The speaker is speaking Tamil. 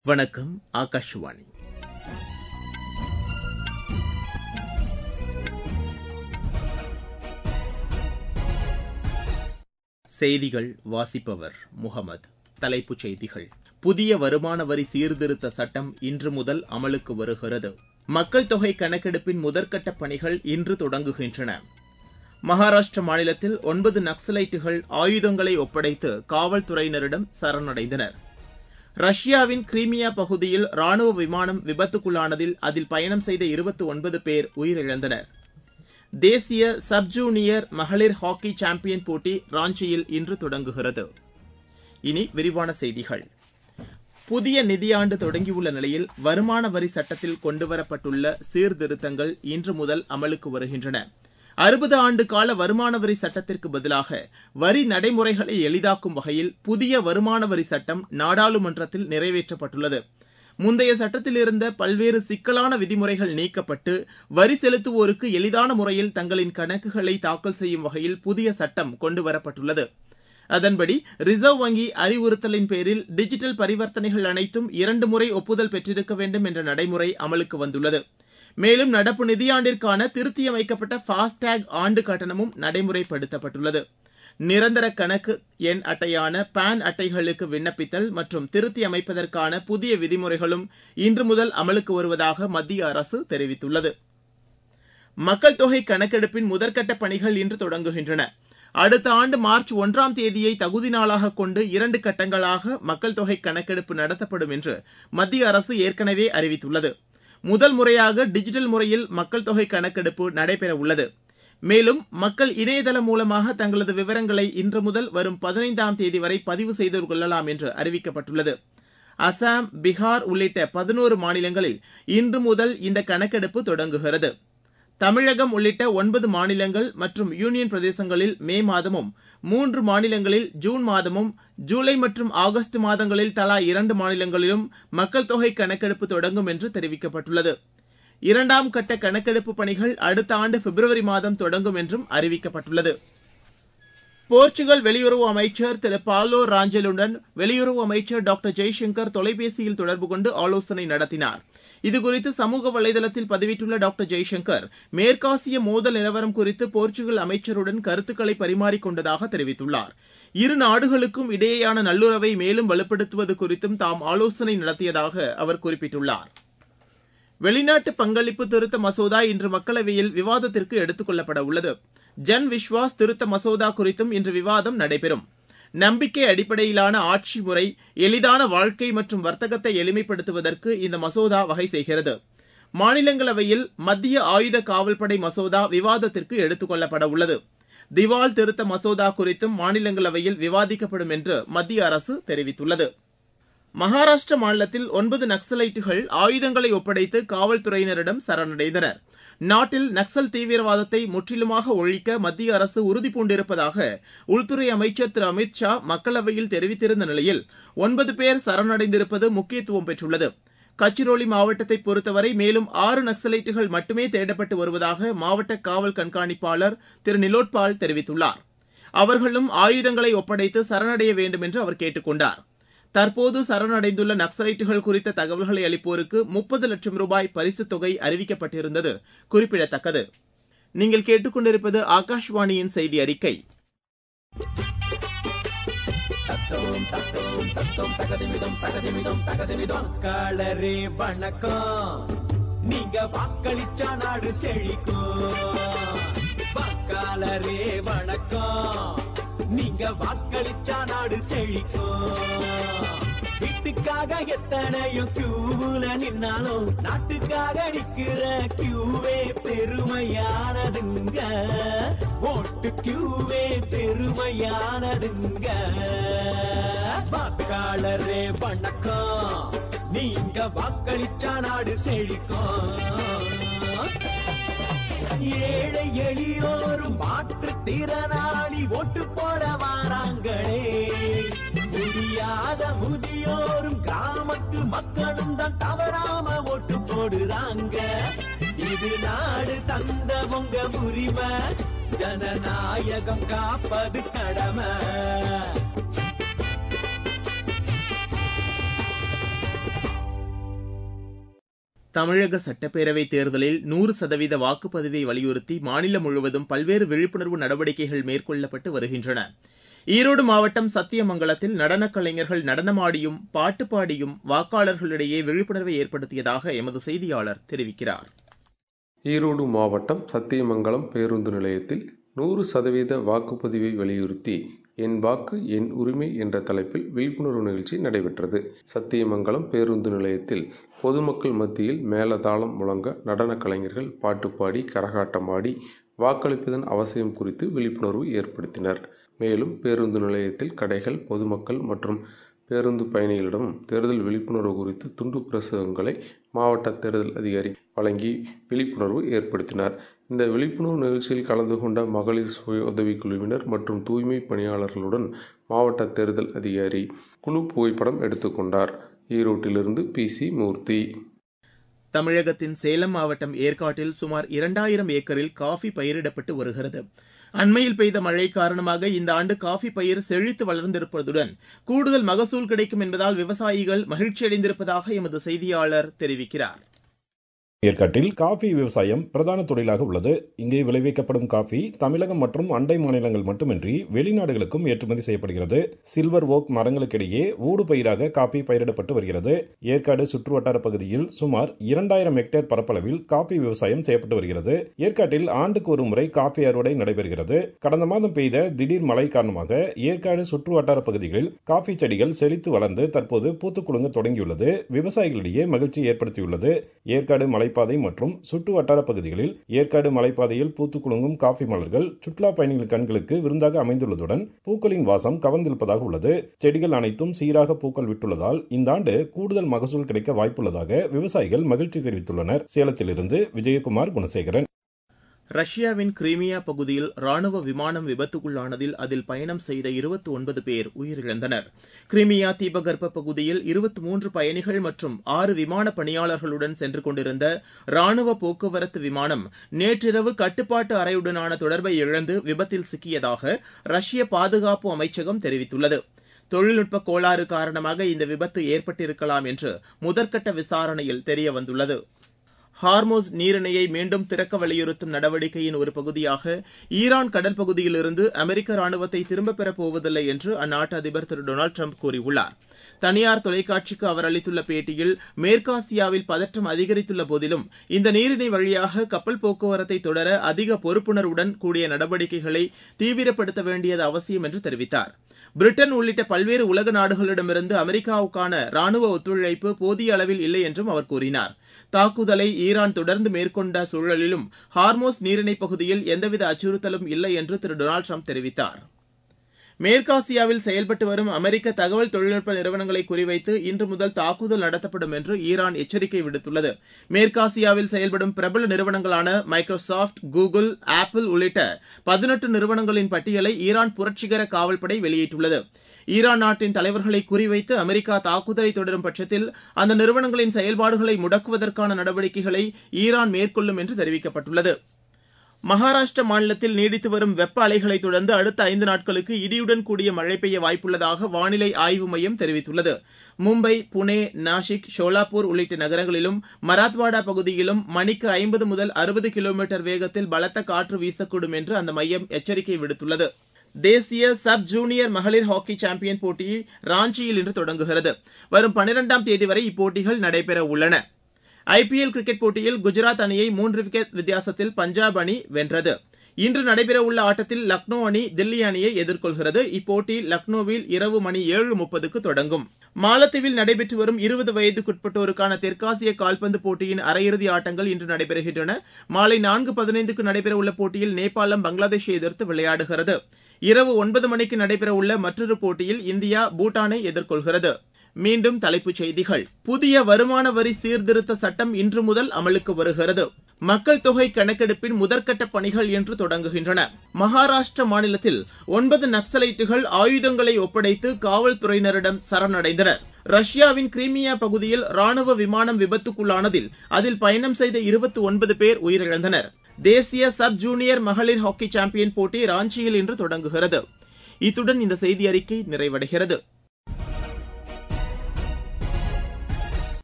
வணக்கம் ஆகாஷவாணி செய்திகள் வாசிப்பவர் முகமது தலைப்புச் செய்திகள் புதிய வருமான வரி சீர்திருத்த சட்டம் இன்று முதல் அமலுக்கு வருகிறது மக்கள் தொகை கணக்கெடுப்பின் முதற்கட்ட பணிகள் இன்று தொடங்குகின்றன மகாராஷ்டிர மாநிலத்தில் ஒன்பது நக்சலைட்டுகள் ஆயுதங்களை ஒப்படைத்து காவல்துறையினரிடம் சரணடைந்தனர் ரஷ்யாவின் கிரீமியா பகுதியில் ராணுவ விமானம் விபத்துக்குள்ளானதில் அதில் பயணம் செய்த இருபத்தி ஒன்பது பேர் உயிரிழந்தனர் தேசிய சப் ஜூனியர் மகளிர் ஹாக்கி சாம்பியன் போட்டி ராஞ்சியில் இன்று தொடங்குகிறது இனி விரிவான செய்திகள் புதிய நிதியாண்டு தொடங்கியுள்ள நிலையில் வருமான வரி சட்டத்தில் கொண்டுவரப்பட்டுள்ள சீர்திருத்தங்கள் இன்று முதல் அமலுக்கு வருகின்றன அறுபது ஆண்டு கால வருமான வரி சட்டத்திற்கு பதிலாக வரி நடைமுறைகளை எளிதாக்கும் வகையில் புதிய வருமான வரி சட்டம் நாடாளுமன்றத்தில் நிறைவேற்றப்பட்டுள்ளது முந்தைய சட்டத்தில் இருந்த பல்வேறு சிக்கலான விதிமுறைகள் நீக்கப்பட்டு வரி செலுத்துவோருக்கு எளிதான முறையில் தங்களின் கணக்குகளை தாக்கல் செய்யும் வகையில் புதிய சட்டம் கொண்டுவரப்பட்டுள்ளது அதன்படி ரிசர்வ் வங்கி அறிவுறுத்தலின் பேரில் டிஜிட்டல் பரிவர்த்தனைகள் அனைத்தும் இரண்டு முறை ஒப்புதல் பெற்றிருக்க வேண்டும் என்ற நடைமுறை அமலுக்கு வந்துள்ளது மேலும் நடப்பு நிதியாண்டிற்கான திருத்தியமைக்கப்பட்ட ஃபாஸ்டேக் ஆண்டு கட்டணமும் நடைமுறைப்படுத்தப்பட்டுள்ளது நிரந்தர கணக்கு எண் அட்டையான பான் அட்டைகளுக்கு விண்ணப்பித்தல் மற்றும் திருத்தி அமைப்பதற்கான புதிய விதிமுறைகளும் இன்று முதல் அமலுக்கு வருவதாக மத்திய அரசு தெரிவித்துள்ளது மக்கள் தொகை கணக்கெடுப்பின் முதற்கட்ட பணிகள் இன்று தொடங்குகின்றன அடுத்த ஆண்டு மார்ச் ஒன்றாம் தேதியை தகுதி நாளாக கொண்டு இரண்டு கட்டங்களாக மக்கள் தொகை கணக்கெடுப்பு நடத்தப்படும் என்று மத்திய அரசு ஏற்கனவே அறிவித்துள்ளது முதல் முறையாக டிஜிட்டல் முறையில் மக்கள் தொகை கணக்கெடுப்பு நடைபெற உள்ளது மேலும் மக்கள் இணையதளம் மூலமாக தங்களது விவரங்களை இன்று முதல் வரும் பதினைந்தாம் தேதி வரை பதிவு செய்து கொள்ளலாம் என்று அறிவிக்கப்பட்டுள்ளது அசாம் பீகார் உள்ளிட்ட பதினோரு மாநிலங்களில் இன்று முதல் இந்த கணக்கெடுப்பு தொடங்குகிறது தமிழகம் உள்ளிட்ட ஒன்பது மாநிலங்கள் மற்றும் யூனியன் பிரதேசங்களில் மே மாதமும் மூன்று மாநிலங்களில் ஜூன் மாதமும் ஜூலை மற்றும் ஆகஸ்ட் மாதங்களில் தலா இரண்டு மாநிலங்களிலும் மக்கள் தொகை கணக்கெடுப்பு தொடங்கும் என்று தெரிவிக்கப்பட்டுள்ளது இரண்டாம் கட்ட கணக்கெடுப்பு பணிகள் அடுத்த ஆண்டு பிப்ரவரி மாதம் தொடங்கும் என்றும் அறிவிக்கப்பட்டுள்ளது போர்ச்சுகல் வெளியுறவு அமைச்சர் திரு பாலோ ராஞ்சலுடன் வெளியுறவு அமைச்சர் டாக்டர் ஜெய்சங்கர் தொலைபேசியில் தொடர்பு கொண்டு ஆலோசனை நடத்தினார் இதுகுறித்து சமூக வலைதளத்தில் பதிவிட்டுள்ள டாக்டர் ஜெய்சங்கர் மேற்காசிய மோதல் நிலவரம் குறித்து போர்ச்சுகல் அமைச்சருடன் கருத்துக்களை பரிமாறிக்கொண்டதாக தெரிவித்துள்ளார் இரு நாடுகளுக்கும் இடையேயான நல்லுறவை மேலும் வலுப்படுத்துவது குறித்தும் தாம் ஆலோசனை நடத்தியதாக அவர் குறிப்பிட்டுள்ளார் வெளிநாட்டு பங்களிப்பு திருத்த மசோதா இன்று மக்களவையில் விவாதத்திற்கு எடுத்துக் கொள்ளப்பட உள்ளது ஜன் விஸ்வாஸ் திருத்த மசோதா குறித்தும் இன்று விவாதம் நடைபெறும் நம்பிக்கை அடிப்படையிலான ஆட்சி முறை எளிதான வாழ்க்கை மற்றும் வர்த்தகத்தை எளிமைப்படுத்துவதற்கு இந்த மசோதா வகை செய்கிறது மாநிலங்களவையில் மத்திய ஆயுத காவல்படை மசோதா விவாதத்திற்கு எடுத்துக் கொள்ளப்பட உள்ளது திவால் திருத்த மசோதா குறித்தும் மாநிலங்களவையில் விவாதிக்கப்படும் என்று மத்திய அரசு தெரிவித்துள்ளது மகாராஷ்டிர மாநிலத்தில் ஒன்பது நக்சலைட்டுகள் ஆயுதங்களை ஒப்படைத்து காவல்துறையினரிடம் சரணடைந்தனர் நாட்டில் நக்சல் தீவிரவாதத்தை முற்றிலுமாக ஒழிக்க மத்திய அரசு உறுதிபூண்டிருப்பதாக உள்துறை அமைச்சர் திரு அமித் ஷா மக்களவையில் தெரிவித்திருந்த நிலையில் ஒன்பது பேர் சரணடைந்திருப்பது முக்கியத்துவம் பெற்றுள்ளது கச்சிரோலி மாவட்டத்தை பொறுத்தவரை மேலும் ஆறு நக்சலைட்டுகள் மட்டுமே தேடப்பட்டு வருவதாக மாவட்ட காவல் கண்காணிப்பாளர் திரு நிலோட்பால் தெரிவித்துள்ளார் அவர்களும் ஆயுதங்களை ஒப்படைத்து சரணடைய வேண்டும் என்று அவர் கேட்டுக் கொண்டார் தற்போது சரணடைந்துள்ள நக்சலைட்டுகள் குறித்த தகவல்களை அளிப்போருக்கு முப்பது லட்சம் ரூபாய் பரிசுத் தொகை அறிவிக்கப்பட்டிருந்தது குறிப்பிடத்தக்கது நீங்கள் கேட்டுக்கொண்டிருப்பது ஆகாஷ்வாணியின் செய்தி அறிக்கை வாக்காளரே வணக்கம் நீங்க வாக்களிச்சா நாடு செழிக்கும் வாக்காளரே வணக்கம் நீங்க வாக்களிச்சா நாடு செழிக்கும் வீட்டுக்காக எத்தனையோ கியூல நின்னாலும் நாட்டுக்காக நிக்கிற கியூவே பெருமையானதுங்க ஓட்டு கியூவே பெருமையானதுங்க வாக்காளரே வணக்கம் நீங்க வாக்களிச்சா நாடு செழிக்கும் ஏழை எளியோரும் மாற்று திறனாளி ஓட்டு போட வாராங்களே முடியாத முதியோரும் கிராமத்து மக்களும் தான் தவறாம ஓட்டு போடுறாங்க இது நாடு தந்த உங்க உரிமை ஜனநாயகம் காப்பது கடமை தமிழக சட்டப்பேரவைத் தேர்தலில் நூறு சதவீத வாக்குப்பதிவை வலியுறுத்தி மாநிலம் முழுவதும் பல்வேறு விழிப்புணர்வு நடவடிக்கைகள் மேற்கொள்ளப்பட்டு வருகின்றன ஈரோடு மாவட்டம் சத்தியமங்கலத்தில் நடனக் கலைஞர்கள் நடனமாடியும் பாட்டு பாடியும் வாக்காளர்களிடையே விழிப்புணர்வை ஏற்படுத்தியதாக எமது செய்தியாளர் தெரிவிக்கிறார் ஈரோடு மாவட்டம் சத்தியமங்கலம் பேருந்து நிலையத்தில் நூறு சதவீத வாக்குப்பதிவை வலியுறுத்தி என் வாக்கு என் உரிமை என்ற தலைப்பில் விழிப்புணர்வு நிகழ்ச்சி நடைபெற்றது சத்தியமங்கலம் பேருந்து நிலையத்தில் பொதுமக்கள் மத்தியில் மேலதாளம் முழங்க நடனக் கலைஞர்கள் பாட்டு பாடி கரகாட்டமாடி வாக்களிப்பதன் அவசியம் குறித்து விழிப்புணர்வு ஏற்படுத்தினர் மேலும் பேருந்து நிலையத்தில் கடைகள் பொதுமக்கள் மற்றும் பேருந்து பயணிகளிடம் தேர்தல் விழிப்புணர்வு குறித்து துண்டு பிரசுரங்களை மாவட்ட தேர்தல் அதிகாரி வழங்கி விழிப்புணர்வு ஏற்படுத்தினார் இந்த விழிப்புணர்வு நிகழ்ச்சியில் கலந்து கொண்ட மகளிர் சுய உதவிக்குழுவினர் மற்றும் தூய்மை பணியாளர்களுடன் மாவட்ட தேர்தல் அதிகாரி குழு புகைப்படம் எடுத்துக்கொண்டார் ஈரோட்டிலிருந்து பி சி மூர்த்தி தமிழகத்தின் சேலம் மாவட்டம் ஏற்காட்டில் சுமார் இரண்டாயிரம் ஏக்கரில் காஃபி பயிரிடப்பட்டு வருகிறது அண்மையில் பெய்த மழை காரணமாக இந்த ஆண்டு காஃபி பயிர் செழித்து வளர்ந்திருப்பதுடன் கூடுதல் மகசூல் கிடைக்கும் என்பதால் விவசாயிகள் மகிழ்ச்சியடைந்திருப்பதாக எமது செய்தியாளர் தெரிவிக்கிறார் ஏற்காட்டில் காஃபி விவசாயம் பிரதான தொழிலாக உள்ளது இங்கே விளைவிக்கப்படும் காஃபி தமிழகம் மற்றும் அண்டை மாநிலங்கள் மட்டுமின்றி வெளிநாடுகளுக்கும் ஏற்றுமதி செய்யப்படுகிறது சில்வர் ஓக் மரங்களுக்கிடையே ஊடு பயிராக காஃபி பயிரிடப்பட்டு வருகிறது ஏற்காடு சுற்றுவட்டார பகுதியில் சுமார் இரண்டாயிரம் ஹெக்டேர் பரப்பளவில் காஃபி விவசாயம் செய்யப்பட்டு வருகிறது ஏற்காட்டில் ஆண்டுக்கு ஒரு முறை காஃபி அறுவடை நடைபெறுகிறது கடந்த மாதம் பெய்த திடீர் மழை காரணமாக ஏற்காடு சுற்றுவட்டார பகுதிகளில் காஃபி செடிகள் செழித்து வளர்ந்து தற்போது பூத்துக்குழுங்க தொடங்கியுள்ளது விவசாயிகளிடையே மகிழ்ச்சி ஏற்படுத்தியுள்ளது ஏற்காடு மலை மலைப்பாதை மற்றும் சுற்று வட்டார பகுதிகளில் ஏற்காடு மலைப்பாதையில் பூத்து குலுங்கும் காஃபி மலர்கள் சுற்றுலா பயணிகள் கண்களுக்கு விருந்தாக அமைந்துள்ளதுடன் பூக்களின் வாசம் கவர்ந்திருப்பதாக உள்ளது செடிகள் அனைத்தும் சீராக பூக்கள் விட்டுள்ளதால் இந்த ஆண்டு கூடுதல் மகசூல் கிடைக்க வாய்ப்புள்ளதாக விவசாயிகள் மகிழ்ச்சி தெரிவித்துள்ளனர் சேலத்திலிருந்து விஜயகுமார் குணசேகரன் ரஷ்யாவின் கிரீமியா பகுதியில் ராணுவ விமானம் விபத்துக்குள்ளானதில் அதில் பயணம் செய்த இருபத்தி ஒன்பது பேர் உயிரிழந்தனர் கிரிமியா தீபகற்ப பகுதியில் இருபத்தி மூன்று பயணிகள் மற்றும் ஆறு விமான பணியாளர்களுடன் சென்று கொண்டிருந்த ராணுவ போக்குவரத்து விமானம் நேற்றிரவு கட்டுப்பாட்டு அறையுடனான தொடர்பை இழந்து விபத்தில் சிக்கியதாக ரஷ்ய பாதுகாப்பு அமைச்சகம் தெரிவித்துள்ளது தொழில்நுட்ப கோளாறு காரணமாக இந்த விபத்து ஏற்பட்டிருக்கலாம் என்று முதற்கட்ட விசாரணையில் தெரியவந்துள்ளது ஹார்மோஸ் நீரிணையை மீண்டும் திறக்க வலியுறுத்தும் நடவடிக்கையின் ஒரு பகுதியாக ஈரான் கடல் பகுதியிலிருந்து அமெரிக்க ராணுவத்தை திரும்பப் பெறப் போவதில்லை என்று அந்நாட்டு அதிபர் திரு டொனால்டு ட்ரம்ப் கூறியுள்ளார் தனியார் தொலைக்காட்சிக்கு அவர் அளித்துள்ள பேட்டியில் மேற்காசியாவில் பதற்றம் அதிகரித்துள்ள போதிலும் இந்த நீரிணை வழியாக கப்பல் போக்குவரத்தை தொடர அதிக பொறுப்புணர்வுடன் கூடிய நடவடிக்கைகளை தீவிரப்படுத்த வேண்டியது அவசியம் என்று தெரிவித்தார் பிரிட்டன் உள்ளிட்ட பல்வேறு உலக நாடுகளிடமிருந்து அமெரிக்காவுக்கான ராணுவ ஒத்துழைப்பு போதிய அளவில் இல்லை என்றும் அவர் கூறினார் தாக்குதலை ஈரான் தொடர்ந்து மேற்கொண்ட சூழலிலும் ஹார்மோஸ் நீரிணை பகுதியில் எந்தவித அச்சுறுத்தலும் இல்லை என்று திரு டொனால்டு ட்ரம்ப் தெரிவித்தார் மேற்காசியாவில் செயல்பட்டு வரும் அமெரிக்க தகவல் தொழில்நுட்ப நிறுவனங்களை குறிவைத்து இன்று முதல் தாக்குதல் நடத்தப்படும் என்று ஈரான் எச்சரிக்கை விடுத்துள்ளது மேற்காசியாவில் செயல்படும் பிரபல நிறுவனங்களான மைக்ரோசாப்ட் கூகுள் ஆப்பிள் உள்ளிட்ட பதினெட்டு நிறுவனங்களின் பட்டியலை ஈரான் புரட்சிகர காவல்படை வெளியிட்டுள்ளது ஈரான் நாட்டின் தலைவர்களை குறிவைத்து அமெரிக்கா தாக்குதலை தொடரும் பட்சத்தில் அந்த நிறுவனங்களின் செயல்பாடுகளை முடக்குவதற்கான நடவடிக்கைகளை ஈரான் மேற்கொள்ளும் என்று தெரிவிக்கப்பட்டுள்ளது மகாராஷ்டிர மாநிலத்தில் நீடித்து வரும் வெப்ப அலைகளை தொடர்ந்து அடுத்த ஐந்து நாட்களுக்கு இடியுடன் கூடிய மழை பெய்ய வாய்ப்புள்ளதாக வானிலை ஆய்வு மையம் தெரிவித்துள்ளது மும்பை புனே நாசிக் ஷோலாப்பூர் உள்ளிட்ட நகரங்களிலும் மராத்வாடா பகுதியிலும் மணிக்கு ஐம்பது முதல் அறுபது கிலோமீட்டர் வேகத்தில் பலத்த காற்று வீசக்கூடும் என்று அந்த மையம் எச்சரிக்கை விடுத்துள்ளது தேசிய சப் ஜூனியர் மகளிர் ஹாக்கி சாம்பியன் போட்டி ராஞ்சியில் இன்று தொடங்குகிறது வரும் பனிரெண்டாம் தேதி வரை இப்போட்டிகள் நடைபெற உள்ளன ஐபிஎல் கிரிக்கெட் போட்டியில் குஜராத் அணியை மூன்று விக்கெட் வித்தியாசத்தில் பஞ்சாப் அணி வென்றது இன்று நடைபெறவுள்ள ஆட்டத்தில் லக்னோ அணி தில்லி அணியை எதிர்கொள்கிறது இப்போட்டி லக்னோவில் இரவு மணி ஏழு முப்பதுக்கு தொடங்கும் மாலத்தீவில் நடைபெற்று வரும் இருபது வயதுக்குட்பட்டோருக்கான தெற்காசிய கால்பந்து போட்டியின் அரையிறுதி ஆட்டங்கள் இன்று நடைபெறுகின்றன மாலை நான்கு பதினைந்துக்கு நடைபெறவுள்ள போட்டியில் நேபாளம் பங்களாதேஷை எதிர்த்து விளையாடுகிறது இரவு ஒன்பது மணிக்கு நடைபெறவுள்ள மற்றொரு போட்டியில் இந்தியா பூட்டானை எதிர்கொள்கிறது மீண்டும் தலைப்புச் செய்திகள் புதிய வருமான வரி சீர்திருத்த சட்டம் இன்று முதல் அமலுக்கு வருகிறது மக்கள் தொகை கணக்கெடுப்பின் முதற்கட்ட பணிகள் இன்று தொடங்குகின்றன மகாராஷ்டிர மாநிலத்தில் ஒன்பது நக்சலைட்டுகள் ஆயுதங்களை ஒப்படைத்து காவல்துறையினரிடம் சரணடைந்தனர் ரஷ்யாவின் கிரீமியா பகுதியில் ராணுவ விமானம் விபத்துக்குள்ளானதில் அதில் பயணம் செய்த இருபத்தி ஒன்பது பேர் உயிரிழந்தனர் தேசிய சப் ஜூனியர் மகளிர் ஹாக்கி சாம்பியன் போட்டி ராஞ்சியில் இன்று தொடங்குகிறது இத்துடன் இந்த செய்தி அறிக்கை நிறைவடைகிறது